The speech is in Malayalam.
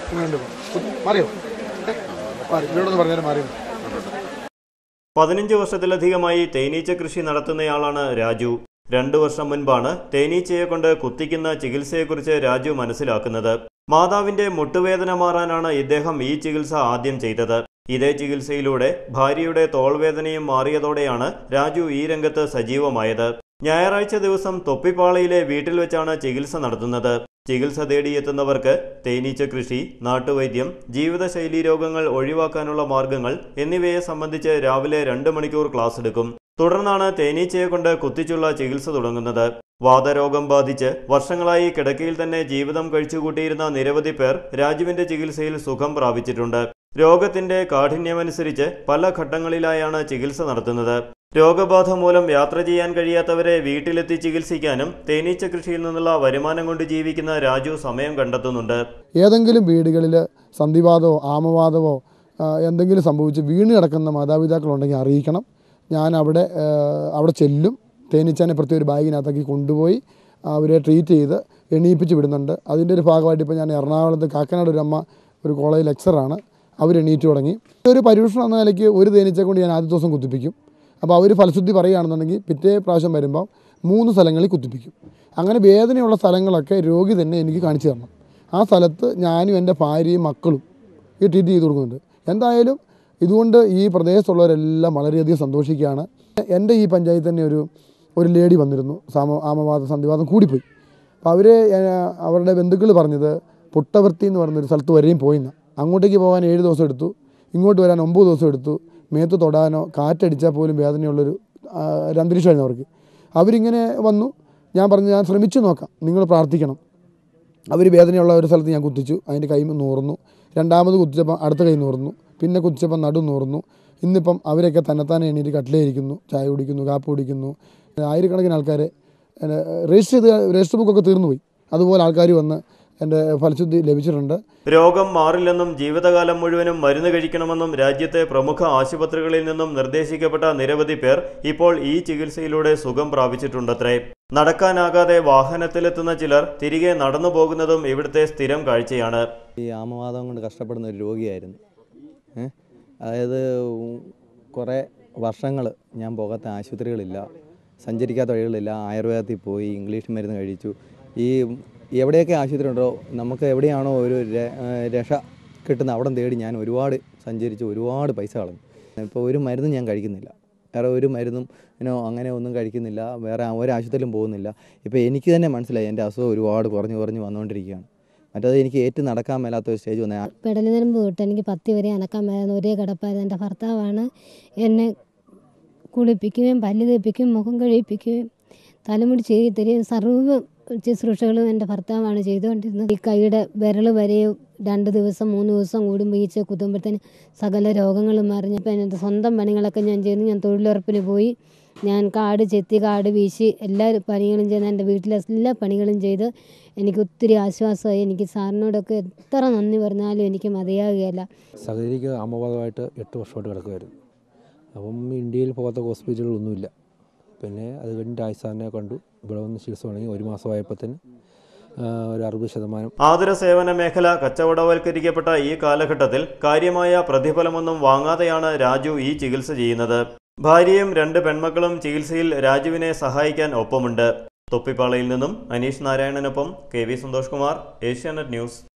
ഇങ്ങോട്ട് പോ. മാറിയോ ഏ? മാറി ഇവരോടൊന്ന് പറഞ്ഞാലും മാറിയോ പതിനഞ്ച് വർഷത്തിലധികമായി തേനീച്ച കൃഷി നടത്തുന്നയാളാണ് രാജു രണ്ടു വർഷം മുൻപാണ് തേനീച്ചയെ കൊണ്ട് കുത്തിക്കുന്ന ചികിത്സയെക്കുറിച്ച് രാജു മനസ്സിലാക്കുന്നത് മാതാവിന്റെ മുട്ടുവേദന മാറാനാണ് ഇദ്ദേഹം ഈ ചികിത്സ ആദ്യം ചെയ്തത് ഇതേ ചികിത്സയിലൂടെ ഭാര്യയുടെ തോൾവേദനയും മാറിയതോടെയാണ് രാജു ഈ രംഗത്ത് സജീവമായത് ഞായറാഴ്ച ദിവസം തൊപ്പിപ്പാളയിലെ വീട്ടിൽ വെച്ചാണ് ചികിത്സ നടത്തുന്നത് ചികിത്സ തേടിയെത്തുന്നവർക്ക് തേനീച്ച കൃഷി നാട്ടുവൈദ്യം ജീവിതശൈലീ രോഗങ്ങൾ ഒഴിവാക്കാനുള്ള മാർഗങ്ങൾ എന്നിവയെ സംബന്ധിച്ച് രാവിലെ രണ്ട് മണിക്കൂർ ക്ലാസ് എടുക്കും തുടർന്നാണ് തേനീച്ചയെ കൊണ്ട് കുത്തിച്ചുള്ള ചികിത്സ തുടങ്ങുന്നത് വാതരോഗം ബാധിച്ച് വർഷങ്ങളായി കിടക്കയിൽ തന്നെ ജീവിതം കഴിച്ചുകൂട്ടിയിരുന്ന നിരവധി പേർ രാജുവിന്റെ ചികിത്സയിൽ സുഖം പ്രാപിച്ചിട്ടുണ്ട് രോഗത്തിന്റെ കാഠിന്യമനുസരിച്ച് പല ഘട്ടങ്ങളിലായാണ് ചികിത്സ നടത്തുന്നത് രോഗബാധ മൂലം യാത്ര ചെയ്യാൻ കഴിയാത്തവരെ വീട്ടിലെത്തി ചികിത്സിക്കാനും തേനീച്ച കൃഷിയിൽ നിന്നുള്ള വരുമാനം കൊണ്ട് ജീവിക്കുന്ന രാജു സമയം കണ്ടെത്തുന്നുണ്ട് ഏതെങ്കിലും വീടുകളിൽ സന്ധിവാതമോ ആമവാതമോ ആ, എന്തെങ്കിലും സംഭവിച്ച് വീണ് കിടക്കുന്ന മാതാപിതാക്കളുണ്ടെങ്കിൽ അറിയിക്കണം ഞാൻ അവിടെ ആ, അവിടെ ചെല്ലും തേനീച്ചാനെ പ്രത്യേക ഒരു ബാഗിനകത്താക്കി കൊണ്ടുപോയി അവരെ ട്രീറ്റ് ചെയ്ത് എണീപ്പിച്ച് വിടുന്നുണ്ട് അതിൻ്റെ ഒരു ഭാഗമായിട്ട് ഇപ്പോൾ ഞാൻ എറണാകുളത്ത് കാക്കനാട് ഒരു അമ്മ ഒരു കോളേജ് ലെക്ചറാണ് അവർ എണീറ്റ് തുടങ്ങി ഒരു പരീക്ഷണം എന്ന നിലയ്ക്ക് ഒരു തേനീച്ചയെ കൊണ്ട് ഞാൻ ആദ്യ ദിവസം കുത്തിപ്പിക്കും അപ്പോൾ അവർ ഫലശുദ്ധി പറയുകയാണെന്നുണ്ടെങ്കിൽ പിറ്റേ പ്രാവശ്യം വരുമ്പോൾ മൂന്ന് സ്ഥലങ്ങളിൽ കുത്തിപ്പിക്കും അങ്ങനെ വേദനയുള്ള സ്ഥലങ്ങളൊക്കെ രോഗി തന്നെ എനിക്ക് കാണിച്ചു തരണം ആ സ്ഥലത്ത് ഞാനും എൻ്റെ ഭാര്യയും മക്കളും ഈ ട്രീറ്റ് ചെയ്ത് കൊടുക്കുന്നുണ്ട് എന്തായാലും ഇതുകൊണ്ട് ഈ പ്രദേശത്തുള്ളവരെല്ലാം വളരെയധികം സന്തോഷിക്കുകയാണ് എൻ്റെ ഈ പഞ്ചായത്ത് തന്നെ ഒരു ഒരു ലേഡി വന്നിരുന്നു സാമ ആമവാദം സന്ധിവാദം കൂടിപ്പോയി അപ്പോൾ അവർ അവരുടെ ബന്ധുക്കൾ പറഞ്ഞത് പുട്ടവർത്തി എന്ന് പറയുന്ന ഒരു സ്ഥലത്ത് വരെയും പോയിന്ന് അങ്ങോട്ടേക്ക് പോകാൻ ഏഴ് ദിവസം എടുത്തു ഇങ്ങോട്ട് വരാൻ ഒമ്പത് ദിവസം എടുത്തു മേത്ത് തൊടാനോ കാറ്റടിച്ചാൽ പോലും വേദനയുള്ളൊരു ആ, ഒരു അന്തരീക്ഷമായിരുന്നു അവർക്ക് അവരിങ്ങനെ വന്നു ഞാൻ പറഞ്ഞു ഞാൻ ശ്രമിച്ചു നോക്കാം നിങ്ങൾ പ്രാർത്ഥിക്കണം അവർ വേദനയുള്ള ഒരു സ്ഥലത്ത് ഞാൻ കുത്തിച്ചു അതിൻ്റെ കൈ നൂറുന്നു രണ്ടാമത് കുത്തിച്ചപ്പോൾ അടുത്ത കൈ നൂറുന്നു പിന്നെ കുത്തിച്ചപ്പോൾ നടു നൂറുന്നു ഇന്നിപ്പം അവരൊക്കെ തന്നെത്താനെ എണീറ്റ് കട്ടിലേരിക്കുന്നു ചായ കുടിക്കുന്നു കാപ്പി കുടിക്കുന്നു ആയിരക്കണക്കിന് ആൾക്കാരെ എന്നെ രജിസ്റ്റർ ചെയ്ത് രജിസ്റ്റർ ബുക്കൊക്കെ തീർന്നു പോയി അതുപോലെ ആൾക്കാർ വന്ന് എൻ്റെ ഫലശുദ്ധി ലഭിച്ചിട്ടുണ്ട് രോഗം മാറില്ലെന്നും ജീവിതകാലം മുഴുവനും മരുന്ന് കഴിക്കണമെന്നും രാജ്യത്തെ പ്രമുഖ ആശുപത്രികളിൽ നിന്നും നിർദ്ദേശിക്കപ്പെട്ട നിരവധി പേർ ഇപ്പോൾ ഈ ചികിത്സയിലൂടെ സുഖം പ്രാപിച്ചിട്ടുണ്ടത്രേ നടക്കാനാകാതെ വാഹനത്തിലെത്തുന്ന ചിലർ തിരികെ നടന്നു പോകുന്നതും ഇവിടുത്തെ സ്ഥിരം കാഴ്ചയാണ് ഈ ആമവാദം കൊണ്ട് കഷ്ടപ്പെടുന്ന ഒരു രോഗിയായിരുന്നു ഏ? അതായത് കുറേ വർഷങ്ങൾ ഞാൻ പോകാത്ത ആശുപത്രികളില്ല സഞ്ചരിക്കാത്ത വഴികളില്ല ആയുർവേദത്തിൽ പോയി ഇംഗ്ലീഷ് മരുന്ന് കഴിച്ചു ഈ എവിടെയൊക്കെ ആശുപത്രി ഉണ്ടോ നമുക്ക് എവിടെയാണോ ഒരു ര- ആ, രക്ഷ കിട്ടുന്ന അവിടെ തേടി ഞാൻ ഒരുപാട് സഞ്ചരിച്ച് ഒരുപാട് പൈസ കളഞ്ഞു ഇപ്പോൾ ഒരു മരുന്നും ഞാൻ കഴിക്കുന്നില്ല വേറെ ഒരു മരുന്നും ഇനോ അങ്ങനെ ഒന്നും കഴിക്കുന്നില്ല വേറെ ഒരു ആശുപത്രിയിലും പോകുന്നില്ല ഇപ്പോൾ എനിക്ക് തന്നെ മനസ്സിലായി എൻ്റെ അസുഖം ഒരുപാട് കുറഞ്ഞ് കുറഞ്ഞ് വന്നുകൊണ്ടിരിക്കുകയാണ് മറ്റേത് എനിക്ക് ഏറ്റു നടക്കാൻ മേലാത്ത ഒരു സ്റ്റേജ് വന്ന പെടലിനരമ്പ് തൊട്ട് എനിക്ക് പത്തി വരെ അനക്കാൻ മേലായിരുന്ന ഒരേ കിടപ്പായിരുന്നു എൻ്റെ ഭർത്താവാണ് എന്നെ കുളിപ്പിക്കുകയും പല്ല് തേപ്പിക്കുകയും മുഖം കഴിപ്പിക്കുകയും തലമുടി ചെയ്ത് തരികയും സർവ്വ ശുശ്രൂഷകളും എൻ്റെ ഭർത്താവാണ് ചെയ്തുകൊണ്ടിരുന്നത് ഈ കൈയുടെ വിരൽ വരെയും രണ്ട് ദിവസം മൂന്ന് ദിവസം കൂടുമ്പോൾ ഈച്ച കുത്തുമ്പോഴത്തേന് സകല രോഗങ്ങളും മറിഞ്ഞപ്പോൾ എൻ്റെ സ്വന്തം പണികളൊക്കെ ഞാൻ ചെയ്തു ഞാൻ തൊഴിലുറപ്പിന് പോയി ഞാൻ കാട് ചെത്തി കാട് വീശി എല്ലാ പണികളും ചെയ്ത് എൻ്റെ വീട്ടിലെ എല്ലാ പണികളും ചെയ്ത് എനിക്ക് ഒത്തിരി ആശ്വാസമായി എനിക്ക് സാറിനോടൊക്കെ എത്ര നന്ദി പറഞ്ഞാലും എനിക്ക് മതിയാകുകയില്ല സഹകരിക്ക് അമ്മവാദമായിട്ട് എട്ട് വർഷമായിട്ട് കിടക്കുമായിരുന്നു അപ്പം ഇന്ത്യയിൽ പോകാത്ത ഹോസ്പിറ്റലുകളൊന്നുമില്ല പിന്നെ അത് കഴിഞ്ഞിട്ട് ആയിസാറിനെ കണ്ടു ഇവിടെ വന്ന് ചികിത്സ തുടങ്ങി ഒരു മാസമായപ്പോഴത്തേന് ഒരു അറുപത് ശതമാനം ആതുര സേവന മേഖല കച്ചവടവൽക്കരിക്കപ്പെട്ട ഈ കാലഘട്ടത്തിൽ കാര്യമായ പ്രതിഫലമൊന്നും വാങ്ങാതെയാണ് രാജു ഈ ചികിത്സ ചെയ്യുന്നത് ഭാര്യയും രണ്ട് പെൺമക്കളും ചികിത്സയിൽ രാജുവിനെ സഹായിക്കാൻ ഒപ്പമുണ്ട് തൊപ്പിപ്പാളയിൽ നിന്നും അനീഷ് നാരായണനൊപ്പം K V Santhosh Kumar Asianet news